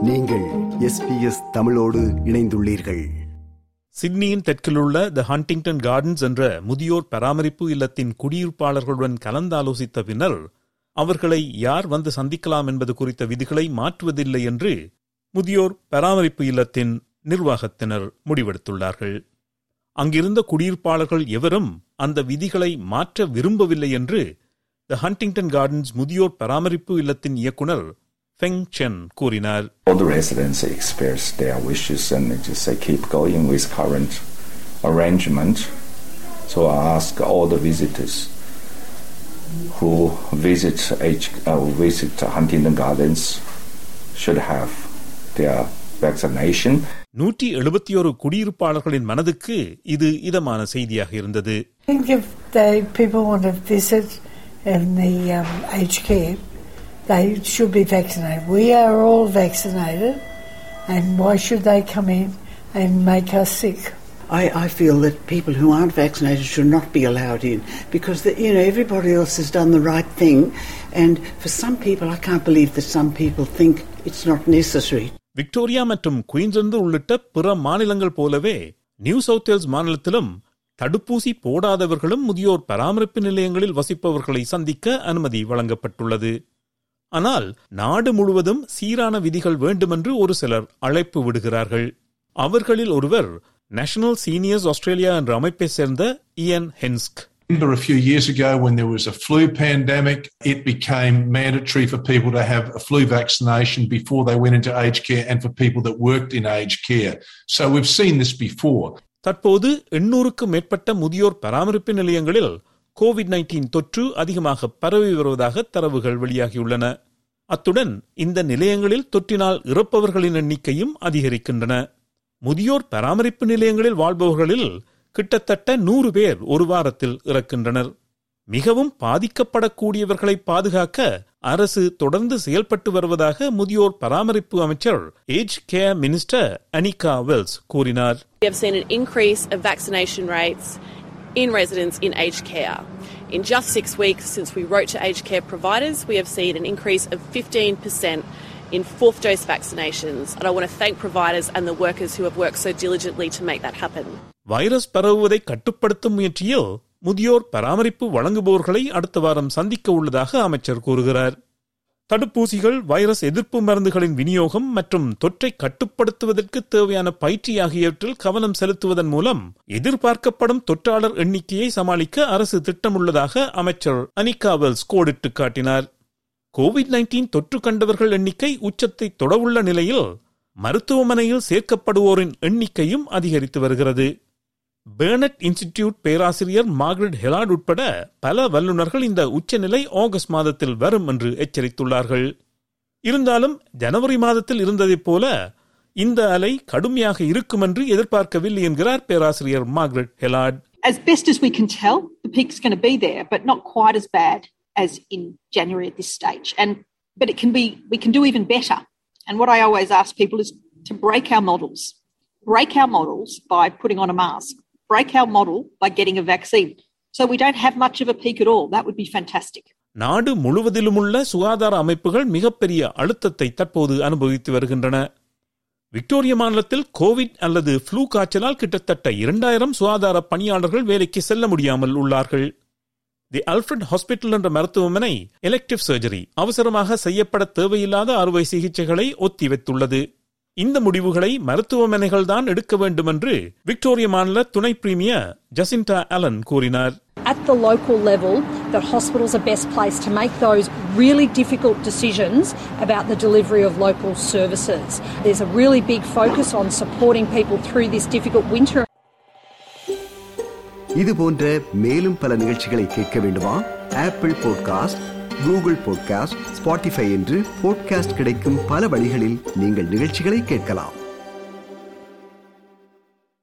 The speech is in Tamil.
நீங்கள் எஸ்பிஎஸ் தமிழோடு இணைந்துள்ளீர்கள் சிட்னியின் தெற்கிலுள்ள த ஹண்டிங்டன் கார்டன்ஸ் என்ற முதியோர் பராமரிப்பு இல்லத்தின் குடியிருப்பாளர்களுடன் கலந்தாலோசித்த பின்னர் அவர்களை யார் வந்து சந்திக்கலாம் என்பது குறித்த விதிகளை மாற்றுவதில்லை என்று முதியோர் பராமரிப்பு இல்லத்தின் நிர்வாகத்தினர் முடிவெடுத்துள்ளார்கள் அங்கிருந்த குடியிருப்பாளர்கள் எவரும் அந்த விதிகளை மாற்ற விரும்பவில்லை என்று த ஹண்டிங்டன் கார்டன்ஸ் முதியோர் பராமரிப்பு இல்லத்தின் இயக்குனர் ஃபெங் சென் கூறினார் all the residents express their wishes and they just say keep going with current arrangement. So I ask all the visitors who visit H, uh, visit Huntington Gardens should have their vaccination. நூற்றி எழுபத்தி ஒரு குடியிருப்பாளர்களின் மனதுக்கு இது இதமான செய்தியாக இருந்தது I think if they, people want to visit in the um, aged care, they should be vaccinated. We are all vaccinated, and why should they come in and make us sick? I, I feel that people who aren't vaccinated should not be allowed in because the, you know everybody else has done the right thing, and for some people, I can't believe that some people think it's not necessary. Victoria மற்றும் குயின்ஸ்லாந்து உள்ளிட்ட பிற மாநிலங்கள் போலவே நியூ சவுத் வேல்ஸ் மாநிலத்திலும் தடுப்பூசி போடாதவர்களும் முதியோர் பராமரிப்பு நிலையங்களில் வசிப்பவர்களை சந்திக்க அனுமதி வழங்கப்பட்டுள்ளது ஆனால் நாடு முழுவதும் சீரான விதிகள் வேண்டுமென்று ஒரு சிலர் அழைப்பு விடுகிறார்கள் அவர்களில் ஒருவர் நேஷனல் சீனியர்ஸ் ஆஸ்திரேலியா என்ற அமைப்பை சேர்ந்த இயன் ஹென்ஸ்க் remember a few years ago when there was a flu pandemic, it became mandatory for people to have a flu vaccination before they went into aged care and for people that worked in aged care. So we've seen this before. தற்போது எண்ணூறுக்கும் மேற்பட்ட முதியோர் பராமரிப்பு நிலையங்களில் கோவிட் நைன்டீன் தொற்று அதிகமாக பரவி வருவதாக தரவுகள் வெளியாகியுள்ளன அத்துடன் இந்த நிலையங்களில் தொற்றினால் இறப்பவர்களின் எண்ணிக்கையும் அதிகரிக்கின்றன முதியோர் பராமரிப்பு நிலையங்களில் வாழ்பவர்களில் கிட்டத்தட்ட நூறு பேர் ஒரு வாரத்தில் இறக்கின்றனர் மிகவும் பாதிக்கப்படக்கூடியவர்களை பாதுகாக்க அரசு தொடர்ந்து செயல்பட்டு வருவதாக முதியோர் பராமரிப்பு அமைச்சர் age care minister Anika Wells கூறினார் We have seen an increase of vaccination rates in residents in aged care. In just six weeks since we wrote to aged care providers, we have seen an increase of 15% in fourth dose vaccinations. And I want to thank providers and the workers who have worked so diligently to make that happen. Virus பரவுவதை கட்டுப்படுத்தும் முயற்சியில் முதியோர் பராமரிப்பு வழங்குபவர்களை அடுத்த வாரம் சந்திக்க உள்ளதாக அமைச்சர் கூறுகிறார் தடுப்பூசிகள் வைரஸ் எதிர்ப்பு மருந்துகளின் விநியோகம் மற்றும் தொற்றை கட்டுப்படுத்துவதற்கு தேவையான பயிற்சி ஆகியவற்றில் கவனம் செலுத்துவதன் மூலம் எதிர்பார்க்கப்படும் தொற்றாளர் எண்ணிக்கையை சமாளிக்க அரசு திட்டமுள்ளதாக அமைச்சர் அனிகா வெல்ஸ் கோடிட்டு காட்டினார் கோவிட் நைன்டீன் தொற்று கண்டவர்கள் எண்ணிக்கை உச்சத்தை தொடவுள்ள நிலையில் மருத்துவமனையில் சேர்க்கப்படுவோரின் எண்ணிக்கையும் அதிகரித்து வருகிறது பேர்னட் இன்ஸ்டிடியூட் பேராசிரியர் மார்கரெட் ஹெலாட் உட்பட பல வல்லுநர்கள் இந்த உச்சநிலை ஆகஸ்ட் மாதத்தில் வரும் என்று எச்சரித்துள்ளார்கள் இருந்தாலும் ஜனவரி மாதத்தில் இருந்ததைப் போல இந்த அலை கடுமையாக இருக்கும் என்று எதிர்பார்க்கவில்லை என்கிறார் பேராசிரியர் Margaret Hellard as best as we can tell, the peak's going to be there, but not quite as bad as in January at this stage. And but it can be we can do even better. And what I always ask people is to break our models. Break our models by putting on a mask. Break our model by getting a vaccine. So we don't have much of a peak at all. That would be fantastic. நாடு முழுவதிலுமுள்ள சுகாதார அமைப்புகள் மிகப்பெரிய அழுத்தத்தை தற்போது அனுபவித்து வருகின்றன விக்டோரிய மாநிலத்தில் கோவிட் அல்லது ஃப்ளூ காய்ச்சலால் கிட்டத்தட்ட இரண்டாயிரம் சுகாதார பணியாளர்கள் வேலைக்கு செல்ல முடியாமல் உள்ளார்கள் தி அல்ஃபிரட் ஹாஸ்பிட்டல் என்ற மருத்துவமனை எலெக்டிவ் சர்ஜரி அவசரமாக செய்யப்பட தேவையில்லாத அறுவை சிகிச்சைகளை ஒத்திவைத்துள்ளது இந்த முடிவுகளை மருத்துவமனைகள் தான் எடுக்க வேண்டும் என்று விக்டோரிய மாநில துணை பிரீமியர் ஜசிண்டா அலன் கூறினார் at the local level that hospitals are best placed to make those really difficult decisions about the delivery of local services. There's a really big focus on supporting people through this difficult winter. இது போன்ற மேலும் பல நிகழ்ச்சிகளை கேட்க வேண்டுமா Apple podcast Google podcast Spotify என்று பாட்காஸ்ட் கிடைக்கும் பல வழிகளில் நீங்கள் நிகழ்ச்சிகளை கேட்கலாம்